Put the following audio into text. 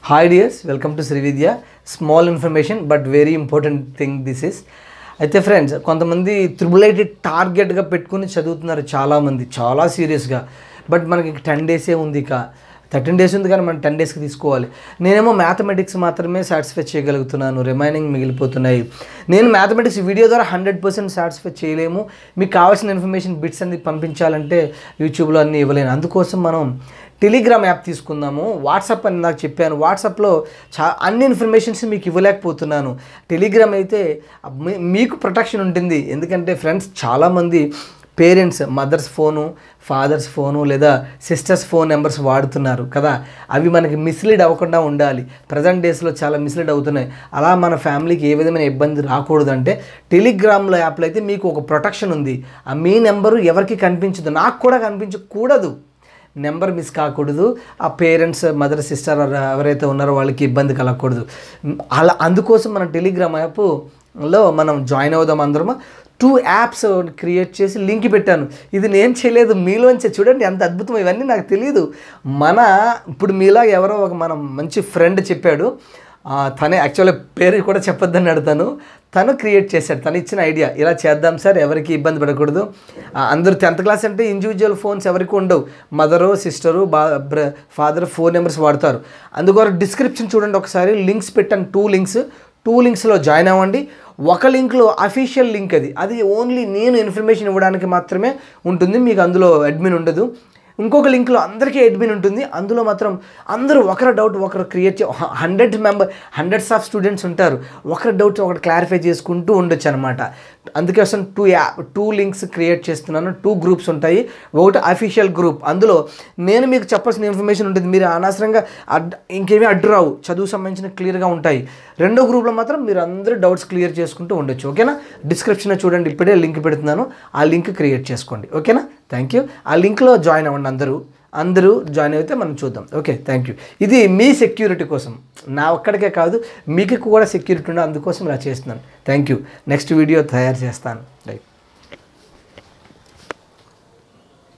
hi dears welcome to Srividya small information but very important thing this is అయితే friends కొంతమంది triple IT టార్గెట్గా పెట్టుకుని చదువుతున్నారు చాలామంది చాలా సీరియస్గా బట్ మనకి టెన్ డేసే ఉంది ఇక థర్టీన్ డేస్ ఉంది కానీ మనం టెన్ డేస్కి తీసుకోవాలి నేనేమో మ్యాథమెటిక్స్ మాత్రమే సాటిస్ఫై చేయగలుగుతున్నాను రిమైనింగ్ మిగిలిపోతున్నాయి నేను మ్యాథమెటిక్స్ వీడియో ద్వారా హండ్రెడ్ పర్సెంట్ సాటిస్ఫై చేయలేము మీకు కావాల్సిన ఇన్ఫర్మేషన్ బిట్స్ అన్ని పంపించాలంటే యూట్యూబ్లో అన్నీ ఇవ్వలేను అందుకోసం మనం టెలిగ్రామ్ యాప్ తీసుకుందాము వాట్సాప్ అని నాకు చెప్పాను వాట్సాప్లో చా అన్ని ఇన్ఫర్మేషన్స్ మీకు ఇవ్వలేకపోతున్నాను టెలిగ్రామ్ అయితే మీ- మీకు ప్రొటెక్షన్ ఉంటుంది ఎందుకంటే ఫ్రెండ్స్ చాలామంది parents mother's phone father's phone లేదా సిస్టర్స్ ఫోన్ నెంబర్స్ వాడుతున్నారు కదా అవి మనకి మిస్లీడ్ అవ్వకుండా ఉండాలి ప్రజెంట్ డేస్లో చాలా మిస్లీడ్ అవుతున్నాయి అలా మన ఫ్యామిలీకి ఏ విధమైన ఇబ్బంది రాకూడదంటే టెలిగ్రామ్లో యాప్లో అయితే మీకు ఒక ప్రొటెక్షన్ ఉంది ఆ మీ నెంబరు ఎవరికి కనిపించదు నాకు కూడా కనిపించకూడదు నెంబర్ మిస్ కాకూడదు ఆ పేరెంట్స్ మదర్ సిస్టర్ ఎవరైతే ఉన్నారో వాళ్ళకి ఇబ్బంది కలగకూడదు అలా అందుకోసం మన టెలిగ్రామ్ యాప్లో మనం జాయిన్ అవుదాం అందరము టూ యాప్స్ క్రియేట్ చేసి లింక్ పెట్టాను ఇది నేను చేయలేదు మీలోంచే చూడండి ఎంత అద్భుతం ఇవన్నీ నాకు తెలియదు మన ఇప్పుడు మీలా ఎవరో ఒక మన మంచి ఫ్రెండ్ చెప్పాడు ఆ, తనే యాక్చువల్గా పేరు కూడా చెప్పొద్దని అడుగుతాను తను క్రియేట్ చేశాడు తను ఇచ్చిన ఐడియా ఇలా చేద్దాం సార్ ఎవరికి ఇబ్బంది పడకూడదు ఆ, అందరూ టెన్త్ క్లాస్ అంటే ఇండివిజువల్ ఫోన్స్ ఎవరికి ఉండవు మదరు సిస్టరు బా బ్ర ఫాదర్ ఫోన్ నెంబర్స్ వాడతారు అందుకోసం డిస్క్రిప్షన్ చూడండి ఒకసారి లింక్స్ పెట్టాను టూ లింక్స్ టూ లింక్స్లో జాయిన్ అవ్వండి ఒక లింక్లో అఫీషియల్ లింక్ అది అది ఓన్లీ నేను ఇన్ఫర్మేషన్ ఇవ్వడానికి మాత్రమే ఉంటుంది మీకు అందులో అడ్మిన్ ఉండదు ఇంకొక లింక్లో అందరికీ అడ్మిన్ ఉంటుంది అందులో మాత్రం అందరూ ఒకరి డౌట్ ఒకరు క్రియేట్ చే hundred member hundreds of students ఉంటారు ఒకరి డౌట్ ఒకటి క్లారిఫై చేసుకుంటూ ఉండొచ్చు అనమాట అందుకోసం two yeah two links create చేస్తున్నాను టూ గ్రూప్స్ ఉంటాయి ఒకటి అఫీషియల్ గ్రూప్ అందులో నేను మీకు చెప్పాల్సిన ఇన్ఫర్మేషన్ ఉంటుంది మీరు అనవసరంగా అడ్ ఇంకేమీ అడ్డు రావు చదువు సంబంధించిన క్లియర్గా ఉంటాయి రెండో గ్రూప్లో మాత్రం మీరు అందరూ డౌట్స్ క్లియర్ చేసుకుంటూ ఉండొచ్చు ఓకేనా డిస్క్రిప్షన్లో చూడండి ఇప్పుడే లింక్ పెడుతున్నాను ఆ లింక్ క్రియేట్ చేసుకోండి ఓకేనా థ్యాంక్ యూ ఆ లింక్లో జాయిన్ అవ్వండి అందరూ అందరూ జాయిన్ అయితే మనం చూద్దాం ఓకే థ్యాంక్ యూ ఇది మీ సెక్యూరిటీ కోసం నా ఒక్కడికే కాదు మీకు కూడా సెక్యూరిటీ ఉండే అందుకోసం ఇలా చేస్తున్నాను థ్యాంక్ యూ నెక్స్ట్ వీడియో తయారు చేస్తాను రైట్